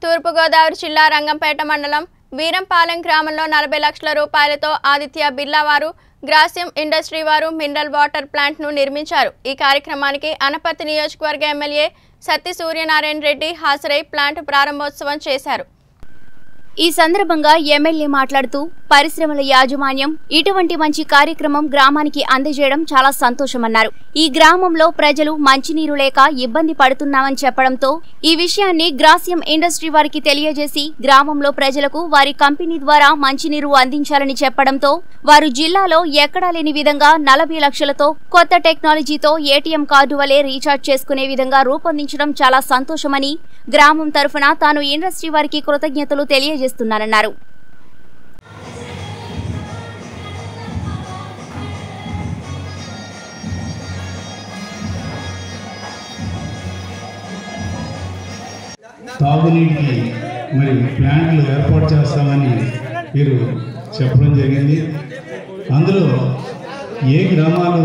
తూర్పుగోదావరి జిల్లా రంగంపేట మండలం వీరంపాలెం గ్రామంలో నలభై లక్షల రూపాయలతో ఆదిత్య బిర్లా వారు గ్రాసియం ఇండస్ట్రీ వారు మినరల్ వాటర్ ప్లాంట్ను నిర్మించారు ఈ కార్యక్రమానికి అనపర్తి నియోజకవర్గ ఎమ్మెల్యే సత్తి సూర్యనారాయణ రెడ్డి హాజరై ప్లాంట్ ప్రారంభోత్సవం చేశారు ఈ సందర్భంగా ఎమ్మెల్యే మాట్లాడుతూ పరిశ్రమల యాజమాన్యం ఇటువంటి మంచి కార్యక్రమం గ్రామానికి అందజేయడం చాలా సంతోషమన్నారు ఈ గ్రామంలో ప్రజలు మంచినీరు లేక ఇబ్బంది పడుతున్నామని చెప్పడంతో ఈ విషయాన్ని గ్రాసియం ఇండస్ట్రీ వారికి తెలియజేసి గ్రామంలో ప్రజలకు వారి కంపెనీ ద్వారా మంచినీరు అందించాలని చెప్పడంతో వారు జిల్లాలో ఎక్కడా లేని విధంగా నలభై లక్షలతో కొత్త టెక్నాలజీతో ఏటీఎం కార్డు వలె రీఛార్జ్ చేసుకునే విధంగా రూపొందించడం చాలా సంతోషమని గ్రామం తరఫున తాను ఇండస్ట్రీ వారికి కృతజ్ఞతలు తెలియజేస్తున్నానన్నారు తాగునీటికి మరి ప్లాంట్లు ఏర్పాటు చేస్తామని మీరు చెప్పడం జరిగింది అందులో ఏ గ్రామాలు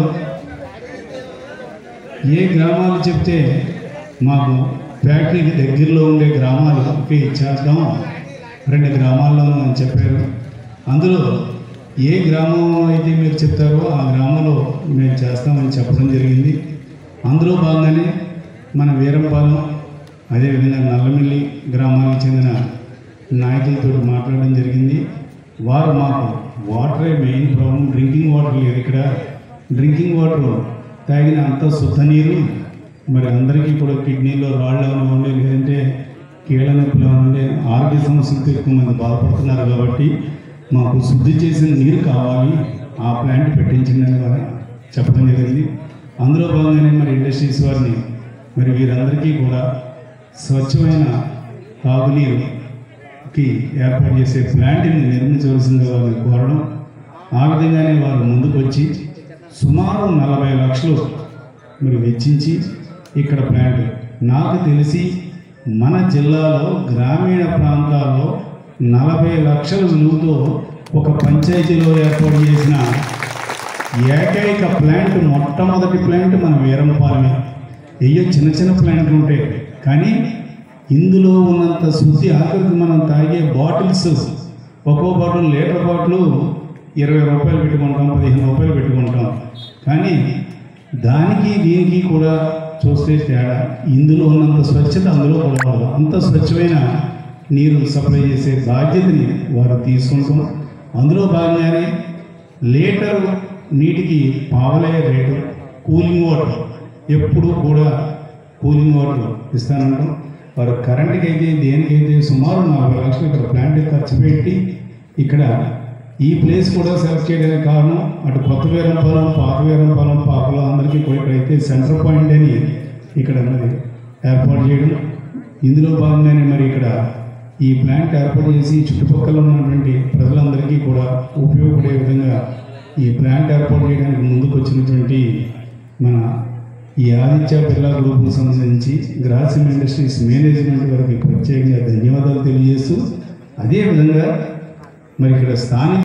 ఏ గ్రామాలు చెప్తే మాకు ఫ్యాక్టరీకి దగ్గరలో ఉండే గ్రామాలకి ఇచ్చేద్దాం రెండు గ్రామాల్లోనూ అని చెప్పారు అందులో ఏ గ్రామం అయితే మీరు చెప్తారో ఆ గ్రామంలో మేము చేస్తామని చెప్పడం జరిగింది అందులో భాగంగానే మన వీరంపాలెం అదేవిధంగా నల్లమిల్లి గ్రామానికి చెందిన నాయకులతో మాట్లాడడం జరిగింది వారు మాకు వాటరే మెయిన్ ప్రాబ్లం డ్రింకింగ్ వాటర్ లేదు ఇక్కడ డ్రింకింగ్ వాటర్ తాగిన అంత శుద్ధ నీరు మరి అందరికీ కూడా కిడ్నీలో రాళ్ళు ఏమైనా ఉండే లేదంటే కీళ్ళ నొప్పులు ఏమైనా ఉండే ఆరోగ్య సమస్యలతో ఎక్కువ మంది బాధపడుతున్నారు కాబట్టి మాకు శుద్ధి చేసిన నీరు కావాలి ఆ ప్లాంట్ పెట్టించండి అని వారు చెప్పడం జరిగింది అందులో భాగంగానే మరి ఇండస్ట్రీస్ వారిని మరి వీరందరికీ కూడా స్వచ్ఛమైన తాగునీరుకి ఏర్పాటు చేసే ప్లాంట్ని నిర్మించవలసిందిగా వారిని కోరడం ఆ విధంగానే వారు ముందుకు వచ్చి సుమారు నలభై లక్షలు మరి వెచ్చించి ఇక్కడ ప్లాంట్ నాకు తెలిసి మన జిల్లాలో గ్రామీణ ప్రాంతాల్లో నలభై లక్షల విలువతో ఒక పంచాయతీలో ఏర్పాటు చేసిన ఏకైక ప్లాంట్ మొట్టమొదటి ప్లాంట్ మన వీరంపాలెమే అయ్యో చిన్న చిన్న ప్లాంట్లు ఉంటాయి కానీ ఇందులో ఉన్నంత శుద్ధి ఆఖరికి మనం తాగే బాటిల్స్ ఒక్కో బాటిల్ లీటర్ బాటిల్ ఇరవై రూపాయలు పెట్టుకుంటాం పదిహేను రూపాయలు పెట్టుకుంటాం కానీ దానికి దీనికి కూడా చూస్తే తేడా ఇందులో ఉన్నంత స్వచ్ఛత అందులో కూడా ఉండదు. అంత స్వచ్ఛమైన నీరు సప్లై చేసే బాధ్యతని వారు తీసుకుంటాం అందులో భాగంగానే లీటర్ నీటికి పావలే రేటు కూలింగ్ వాటర్ ఎప్పుడూ కూడా కూలింగ్ వాటర్ ఇస్తానంటాం వారు కరెంట్కి అయితే దేనికైతే సుమారు నలభై లక్షలు ఇక్కడ ప్లాంట్ ఖర్చు పెట్టి ఇక్కడ ఈ ప్లేస్ కూడా సెలెక్ట్ చేయడానికి కారణం అటు కొత్త వీరంపాలెం పాత వీరంపాలెం పాపలో అందరికీ కూడా ఇక్కడైతే సెంటర్ పాయింట్ అని ఇక్కడ మరి ఏర్పాటు చేయడం ఇందులో భాగంగానే మరి ఇక్కడ ఈ ప్లాంట్ ఏర్పాటు చేసి చుట్టుపక్కల ఉన్నటువంటి ప్రజలందరికీ కూడా ఉపయోగపడే విధంగా ఈ ప్లాంట్ ఏర్పాటు చేయడానికి ముందుకు వచ్చినటువంటి మన ఈ ఆదిత్య బిర్లా గ్రూప్కు సంబంధించి గ్రాసిమ్ ఇండస్ట్రీస్ మేనేజ్మెంట్ వారికి ప్రత్యేకంగా ధన్యవాదాలు తెలియజేస్తూ అదేవిధంగా మరి ఇక్కడ స్థానిక